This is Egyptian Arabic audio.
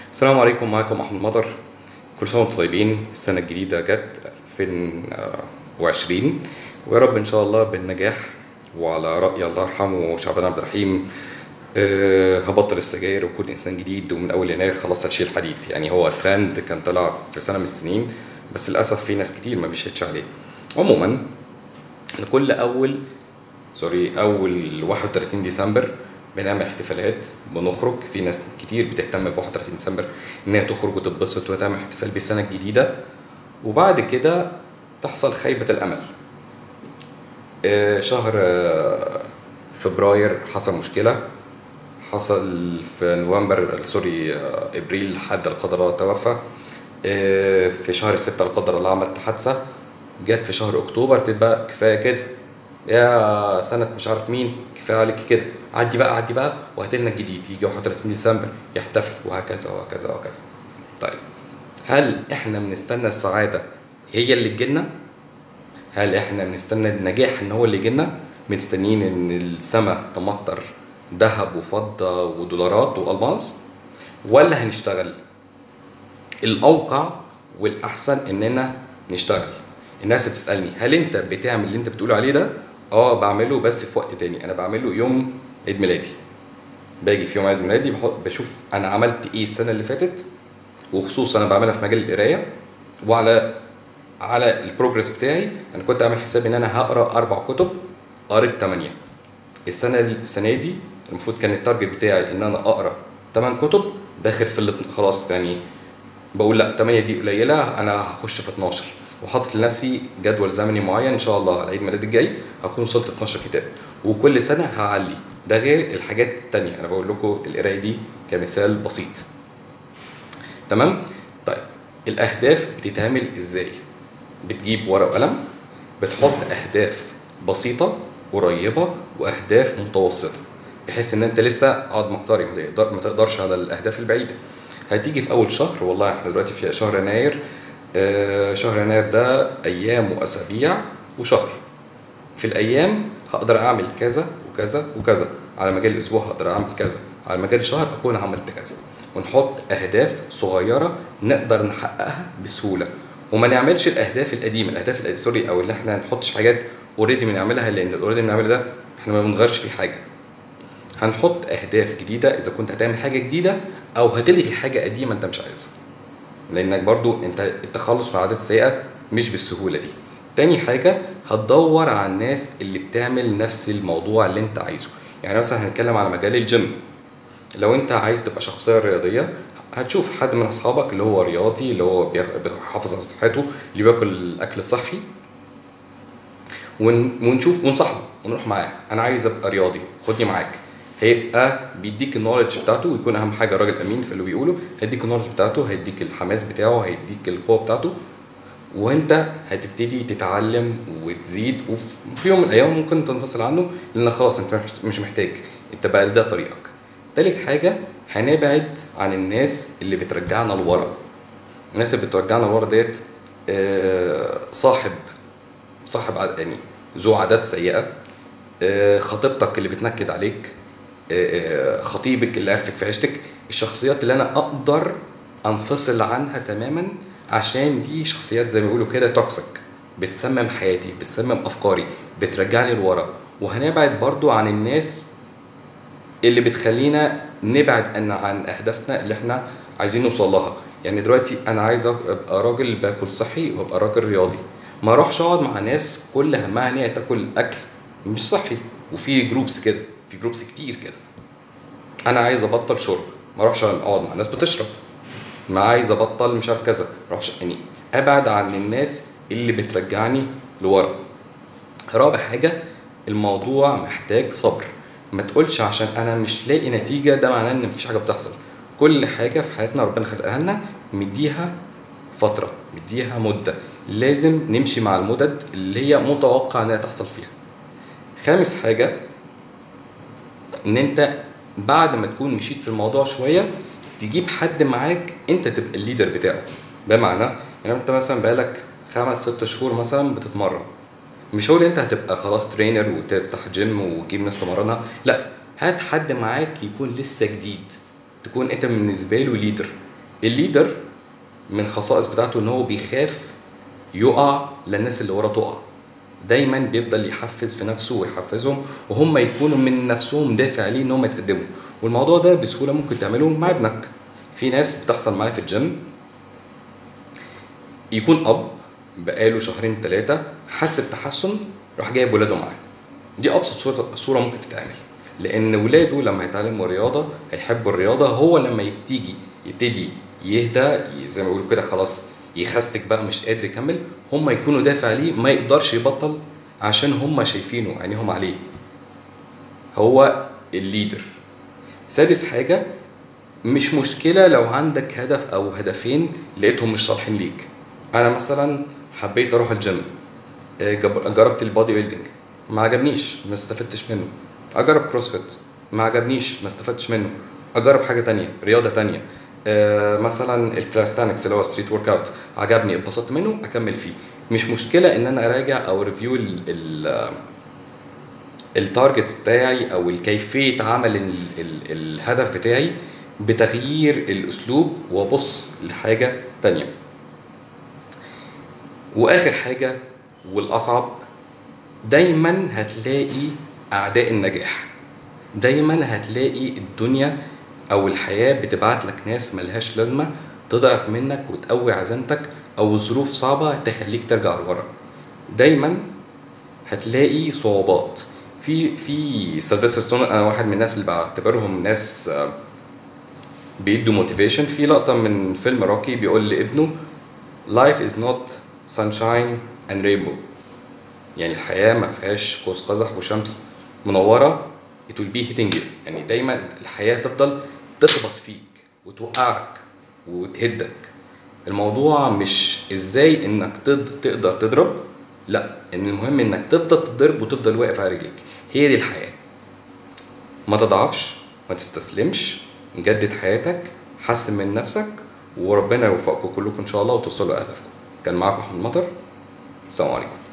السلام عليكم معكم احمد مطر كل سنه وانتم طيبين السنه الجديده جت 2020 ويا رب ان شاء الله بالنجاح وعلى راي الله يرحمه شعبان عبد الرحيم أه هبطل السجاير واكون انسان جديد ومن اول يناير خلاص هشيل حديد يعني هو ترند كان طلع في سنه من السنين بس للاسف في ناس كتير ما بيشهدش عليه عموما كل اول سوري اول 31 ديسمبر بنعمل احتفالات بنخرج في ناس كتير بتهتم ب 31 ديسمبر ان هي تخرج وتتبسط وتعمل احتفال بالسنه الجديده وبعد كده تحصل خيبه الامل آه، شهر آه، فبراير حصل مشكله حصل في نوفمبر سوري آه، ابريل حد لا قدر الله توفى آه، في شهر ستة لا قدر الله عملت حادثه جت في شهر اكتوبر تبقى كفايه كده يا سنة مش عارف مين كفاية عليك كده عدي بقى عدي بقى وهات لنا الجديد يجي 31 ديسمبر يحتفل وهكذا وهكذا وهكذا طيب هل احنا بنستنى السعادة هي اللي تجيلنا؟ هل احنا بنستنى النجاح ان هو اللي يجيلنا؟ مستنيين ان السماء تمطر ذهب وفضة ودولارات والماس ولا هنشتغل؟ الاوقع والاحسن اننا نشتغل الناس هتسالني هل انت بتعمل اللي انت بتقول عليه ده اه بعمله بس في وقت تاني انا بعمله يوم عيد ميلادي باجي في يوم عيد ميلادي بحط بشوف انا عملت ايه السنه اللي فاتت وخصوصا انا بعملها في مجال القرايه وعلى على البروجرس بتاعي انا كنت عامل حساب ان انا هقرا اربع كتب قريت ثمانيه السنه السنه دي المفروض كان التارجت بتاعي ان انا اقرا ثمان كتب داخل في ال- خلاص يعني بقول لا 8 دي قليله انا هخش في 12 وحاطط لنفسي جدول زمني معين ان شاء الله على عيد ميلادي الجاي هكون وصلت 12 كتاب وكل سنه هعلي ده غير الحاجات التانية انا بقول لكم القرايه دي كمثال بسيط تمام طيب الاهداف بتتعمل ازاي بتجيب ورقه وقلم بتحط اهداف بسيطه قريبه واهداف متوسطه بحيث ان انت لسه عاد مقترب ما تقدر- ما تقدرش على الاهداف البعيده هتيجي في اول شهر والله احنا دلوقتي في شهر يناير آه، شهر يناير ده ايام واسابيع وشهر في الايام هقدر اعمل كذا وكذا وكذا على مجال الاسبوع هقدر اعمل كذا على مجال الشهر اكون عملت كذا ونحط اهداف صغيره نقدر نحققها بسهوله وما نعملش الاهداف القديمه الاهداف القديمة سوري او اللي احنا ما نحطش حاجات اوريدي بنعملها لان الاوريدي بنعمله ده احنا ما بنغيرش فيه حاجه هنحط اهداف جديده اذا كنت هتعمل حاجه جديده او هتلغي حاجه قديمه انت مش عايزها لانك برضو انت التخلص من العادات السيئه مش بالسهوله دي تاني حاجه هتدور على الناس اللي بتعمل نفس الموضوع اللي انت عايزه يعني مثلا هنتكلم على مجال الجيم لو انت عايز تبقى شخصيه رياضيه هتشوف حد من اصحابك اللي هو رياضي اللي هو بيخ- بيحافظ على صحته اللي بياكل اكل صحي ون- ونشوف ونصاحبه ونروح معاه انا عايز ابقى رياضي خدني معاك هيبقى بيديك النولج بتاعته ويكون اهم حاجه راجل امين في اللي بيقوله هيديك النولج بتاعته هيديك الحماس بتاعه هيديك القوه بتاعته وانت هتبتدي تتعلم وتزيد وف- وفي يوم من الايام ممكن تنفصل عنه لان خلاص انت مش- مش محتاج انت بقى ده طريقك تالت حاجه هنبعد عن الناس اللي بترجعنا لورا الناس اللي بترجعنا لورا ديت آه، صاحب صاحب عاد- يعني ذو عادات سيئه آه، خطيبتك اللي بتنكد عليك آه، آه، خطيبك اللي عارفك في عيشتك الشخصيات اللي انا اقدر انفصل عنها تماما عشان دي شخصيات زي ما بيقولوا كده توكسيك بتسمم حياتي بتسمم افكاري بترجعني لورا وهنبعد برضو عن الناس اللي بتخلينا نبعد عن عن اهدافنا اللي احنا عايزين نوصل لها يعني دلوقتي انا عايز ابقى راجل باكل صحي وابقى راجل رياضي ما اروحش اقعد مع ناس كل همها ان هي تاكل اكل مش صحي وفي جروبس كده في جروبس كتير كده انا عايز ابطل شرب ما اروحش اقعد مع ناس بتشرب ما عايز ابطل مش عارف كذا ما اروحش يعني ابعد عن الناس اللي بترجعني لورا رابع حاجة الموضوع محتاج صبر ما تقولش عشان انا مش لاقي نتيجة ده معناه ان مفيش حاجة بتحصل كل حاجة في حياتنا ربنا خلقها لنا مديها فترة مديها مدة لازم نمشي مع المدد اللي هي متوقع انها تحصل فيها خامس حاجة ان انت بعد ما تكون مشيت في الموضوع شوية تجيب حد معاك انت تبقى الليدر بتاعه بمعنى يعني انت مثلا بقالك خمس ست شهور مثلا بتتمرن مش هو اللي انت هتبقى خلاص ترينر وتفتح جيم وتجيب ناس تمرنها لا هات حد معاك يكون لسه جديد تكون انت بالنسبه له ليدر الليدر من خصائص بتاعته ان هو بيخاف يقع للناس اللي وراه تقع دايما بيفضل يحفز في نفسه ويحفزهم وهم يكونوا من نفسهم دافع ليه ان هم يتقدموا والموضوع ده بسهوله ممكن تعمله مع ابنك في ناس بتحصل معايا في الجيم يكون اب بقاله شهرين ثلاثه حس بتحسن راح جايب ولاده معاه دي ابسط صوره صوره ممكن تتعمل لان ولاده لما يتعلموا رياضه هيحبوا الرياضه هو لما يبتدي يبتدي يهدى زي ما بيقولوا كده خلاص يخستك بقى مش قادر يكمل هم يكونوا دافع ليه ما يقدرش يبطل عشان هم شايفينه عينيهم عليه هو الليدر سادس حاجه مش مشكله لو عندك هدف او هدفين لقيتهم مش صالحين ليك انا مثلا حبيت اروح الجيم آه، جب- جربت البادي بيلدينج ما عجبنيش ما استفدتش منه اجرب كروسفيت ما عجبنيش ما استفدتش منه اجرب حاجه تانية رياضه تانية آه، مثلا الكلاستانكس اللي هو ستريت ورك اوت عجبني اتبسطت منه اكمل فيه مش مشكله ان انا اراجع او ريفيو ال ال التارجت بتاعي او كيفيه عمل ال ال الهدف بتاعي بتغيير الاسلوب وابص لحاجه تانية واخر حاجه والاصعب دايما هتلاقي اعداء النجاح دايما هتلاقي الدنيا او الحياه بتبعت لك ناس ملهاش لازمه تضعف منك وتقوي عزيمتك او ظروف صعبه تخليك ترجع لورا دايما هتلاقي صعوبات في في سيلفستر ستون انا واحد من الناس اللي بعتبرهم ناس آه، بيدوا موتيفيشن في لقطه من فيلم روكي بيقول لابنه life is not sunshine and rainbow يعني الحياة ما فيهاش قوس قزح وشمس منورة it will be hitting you يعني دايما الحياة تفضل تخبط فيك وتوقعك وتهدك الموضوع مش ازاي انك تد- تقدر تضرب لا ان المهم انك تفضل تضرب وتفضل واقف على رجليك هي دي الحياة ما تضعفش ما تستسلمش جدد حياتك حسن من نفسك وربنا يوفقكم كلكم ان شاء الله وتوصلوا لاهدافكم كان معاكم احمد مطر السلام عليكم